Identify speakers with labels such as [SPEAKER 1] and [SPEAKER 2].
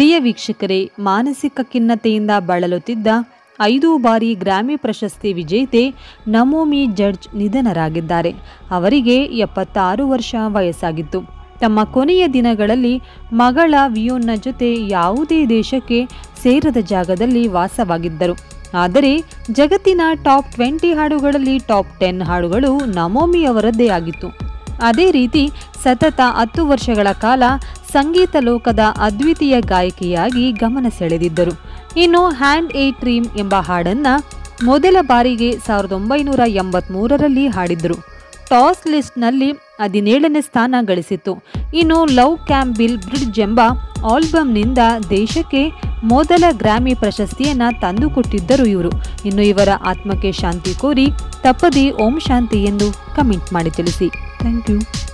[SPEAKER 1] ಪ್ರಿಯ ವೀಕ್ಷಕರೇ ಮಾನಸಿಕ ಖಿನ್ನತೆಯಿಂದ ಬಳಲುತ್ತಿದ್ದ ಐದು ಬಾರಿ ಗ್ರಾಮಿ ಪ್ರಶಸ್ತಿ ವಿಜೇತೆ ನಮೋಮಿ ಜಡ್ಜ್ ನಿಧನರಾಗಿದ್ದಾರೆ ಅವರಿಗೆ ಎಪ್ಪತ್ತಾರು ವರ್ಷ ವಯಸ್ಸಾಗಿತ್ತು ತಮ್ಮ ಕೊನೆಯ ದಿನಗಳಲ್ಲಿ ಮಗಳ ವಿಯೋನ್ನ ಜೊತೆ ಯಾವುದೇ ದೇಶಕ್ಕೆ ಸೇರದ ಜಾಗದಲ್ಲಿ ವಾಸವಾಗಿದ್ದರು ಆದರೆ ಜಗತ್ತಿನ ಟಾಪ್ ಟ್ವೆಂಟಿ ಹಾಡುಗಳಲ್ಲಿ ಟಾಪ್ ಟೆನ್ ಹಾಡುಗಳು ನಮೋಮಿ ಅವರದ್ದೇ ಆಗಿತ್ತು ಅದೇ ರೀತಿ ಸತತ ಹತ್ತು ವರ್ಷಗಳ ಕಾಲ ಸಂಗೀತ ಲೋಕದ ಅದ್ವಿತೀಯ ಗಾಯಕಿಯಾಗಿ ಗಮನ ಸೆಳೆದಿದ್ದರು ಇನ್ನು ಹ್ಯಾಂಡ್ ಎ ಟ್ರೀಮ್ ಎಂಬ ಹಾಡನ್ನು ಮೊದಲ ಬಾರಿಗೆ ಸಾವಿರದ ಒಂಬೈನೂರ ಎಂಬತ್ಮೂರರಲ್ಲಿ ಹಾಡಿದ್ದರು ಟಾಸ್ ಲಿಸ್ಟ್ನಲ್ಲಿ ಹದಿನೇಳನೇ ಸ್ಥಾನ ಗಳಿಸಿತ್ತು ಇನ್ನು ಲವ್ ಕ್ಯಾಂಬಿಲ್ ಬ್ರಿಡ್ಜ್ ಎಂಬ ಆಲ್ಬಮ್ನಿಂದ ದೇಶಕ್ಕೆ ಮೊದಲ ಗ್ರಾಮಿ ಪ್ರಶಸ್ತಿಯನ್ನು ತಂದುಕೊಟ್ಟಿದ್ದರು ಇವರು ಇನ್ನು ಇವರ ಆತ್ಮಕ್ಕೆ ಶಾಂತಿ ಕೋರಿ ತಪ್ಪದೇ ಓಂ ಶಾಂತಿ ಎಂದು ಕಮೆಂಟ್ ಮಾಡಿ ತಿಳಿಸಿ ಥ್ಯಾಂಕ್ ಯು